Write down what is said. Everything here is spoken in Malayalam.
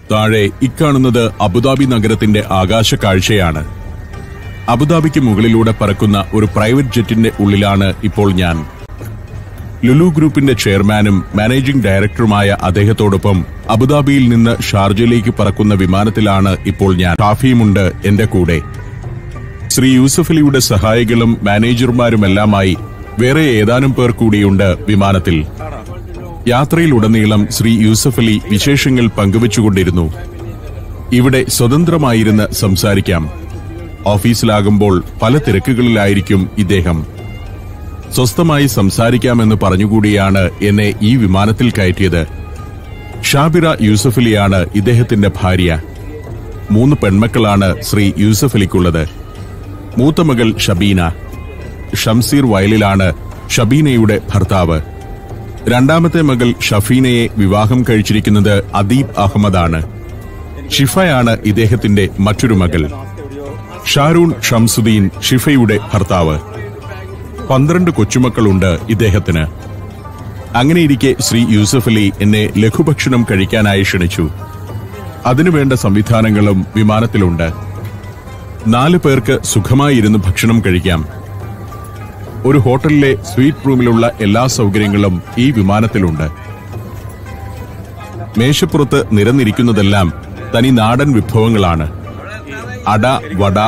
താഴെ ഇക്കാണുന്നത് അബുദാബി നഗരത്തിന്റെ ആകാശ കാഴ്ചയാണ് അബുദാബിക്ക് മുകളിലൂടെ പറക്കുന്ന ഒരു പ്രൈവറ്റ് ജെറ്റിന്റെ ഉള്ളിലാണ് ഇപ്പോൾ ഞാൻ ലുലു ഗ്രൂപ്പിന്റെ ചെയർമാനും മാനേജിംഗ് ഡയറക്ടറുമായ അദ്ദേഹത്തോടൊപ്പം അബുദാബിയിൽ നിന്ന് ഷാർജയിലേക്ക് പറക്കുന്ന വിമാനത്തിലാണ് ഇപ്പോൾ ഞാൻ ഷാഫിയുമുണ്ട് എന്റെ കൂടെ ശ്രീ യൂസഫ് അലിയുടെ സഹായികളും മാനേജർമാരുമെല്ലാമായി വേറെ ഏതാനും പേർ കൂടിയുണ്ട് വിമാനത്തിൽ യാത്രയിലുടനീളം ശ്രീ യൂസഫ് അലി വിശേഷങ്ങൾ പങ്കുവച്ചുകൊണ്ടിരുന്നു ഇവിടെ സ്വതന്ത്രമായിരുന്ന് സംസാരിക്കാം ഓഫീസിലാകുമ്പോൾ പല തിരക്കുകളിലായിരിക്കും ഇദ്ദേഹം സ്വസ്ഥമായി സംസാരിക്കാമെന്ന് പറഞ്ഞുകൂടിയാണ് എന്നെ ഈ വിമാനത്തിൽ കയറ്റിയത് ഷാബിറ യൂസഫലിയാണ് ഇദ്ദേഹത്തിന്റെ ഭാര്യ മൂന്ന് പെൺമക്കളാണ് ശ്രീ യൂസഫലിക്കുള്ളത് മൂത്ത മകൾ ഷബീന ഷംസീർ വയലിലാണ് ഷബീനയുടെ ഭർത്താവ് രണ്ടാമത്തെ മകൾ ഷഫീനയെ വിവാഹം കഴിച്ചിരിക്കുന്നത് അദീബ് അഹമ്മദാണ് ഷിഫയാണ് ഇദ്ദേഹത്തിന്റെ മറ്റൊരു മകൾ ഷാരൂൺ ഷംസുദ്ദീൻ ഷിഫയുടെ ഭർത്താവ് പന്ത്രണ്ട് കൊച്ചുമക്കളുണ്ട് ഇദ്ദേഹത്തിന് അങ്ങനെയിരിക്കെ ശ്രീ യൂസഫ് അലി എന്നെ ലഘുഭക്ഷണം കഴിക്കാനായി ക്ഷണിച്ചു അതിനുവേണ്ട സംവിധാനങ്ങളും വിമാനത്തിലുണ്ട് നാല് പേർക്ക് സുഖമായി ഇരുന്ന് ഭക്ഷണം കഴിക്കാം ഒരു ഹോട്ടലിലെ സ്വീറ്റ് റൂമിലുള്ള എല്ലാ സൗകര്യങ്ങളും ഈ വിമാനത്തിലുണ്ട് മേശപ്പുറത്ത് നിരന്നിരിക്കുന്നതെല്ലാം തനി നാടൻ വിഭവങ്ങളാണ് അട വട